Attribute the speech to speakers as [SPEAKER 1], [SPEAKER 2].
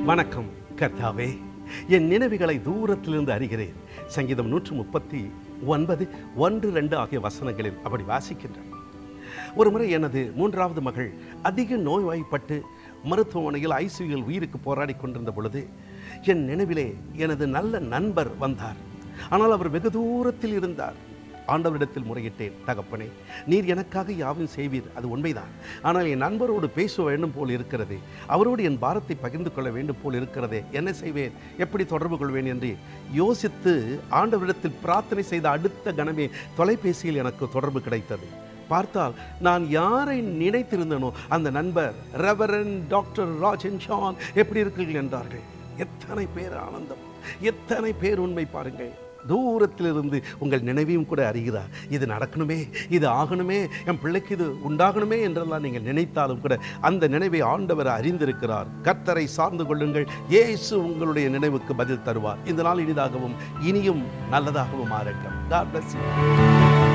[SPEAKER 1] வணக்கம் கர்த்தாவே என் நினைவுகளை தூரத்திலிருந்து அறிகிறேன் சங்கீதம் நூற்று முப்பத்தி ஒன்பது ஒன்று ரெண்டு ஆகிய வசனங்களில் அப்படி வாசிக்கின்றேன் ஒரு முறை எனது மூன்றாவது மகள் அதிக நோய்வாய்ப்பட்டு மருத்துவமனையில் ஐசியூவில் உயிருக்கு போராடி கொண்டிருந்த பொழுது என் நினைவிலே எனது நல்ல நண்பர் வந்தார் ஆனால் அவர் வெகு தூரத்தில் இருந்தார் ஆண்டவரிடத்தில் முறையிட்டேன் தகப்பனே நீர் எனக்காக யாவும் செய்வீர் அது உண்மைதான் ஆனால் என் நண்பரோடு பேச வேண்டும் போல் இருக்கிறது அவரோடு என் பாரத்தை பகிர்ந்து கொள்ள வேண்டும் போல் இருக்கிறதே என்ன செய்வேன் எப்படி தொடர்பு கொள்வேன் என்று யோசித்து ஆண்டவரிடத்தில் பிரார்த்தனை செய்த அடுத்த கணமே தொலைபேசியில் எனக்கு தொடர்பு கிடைத்தது பார்த்தால் நான் யாரை நினைத்திருந்தனோ அந்த நண்பர் ரெவரன் டாக்டர் ராஜன் ஷான் எப்படி இருக்கிறீர்கள் என்றார்கள் எத்தனை பேர் ஆனந்தம் எத்தனை பேர் உண்மை பாருங்கள் தூரத்திலிருந்து உங்கள் நினைவையும் கூட அறிகிறார் இது நடக்கணுமே இது ஆகணுமே என் பிள்ளைக்கு இது உண்டாகணுமே என்றெல்லாம் நீங்கள் நினைத்தாலும் கூட அந்த நினைவை ஆண்டவர் அறிந்திருக்கிறார் கர்த்தரை சார்ந்து கொள்ளுங்கள் இயேசு உங்களுடைய நினைவுக்கு பதில் தருவார் இந்த நாள் இனிதாகவும் இனியும் நல்லதாகவும் ஆரட்டும் God bless you.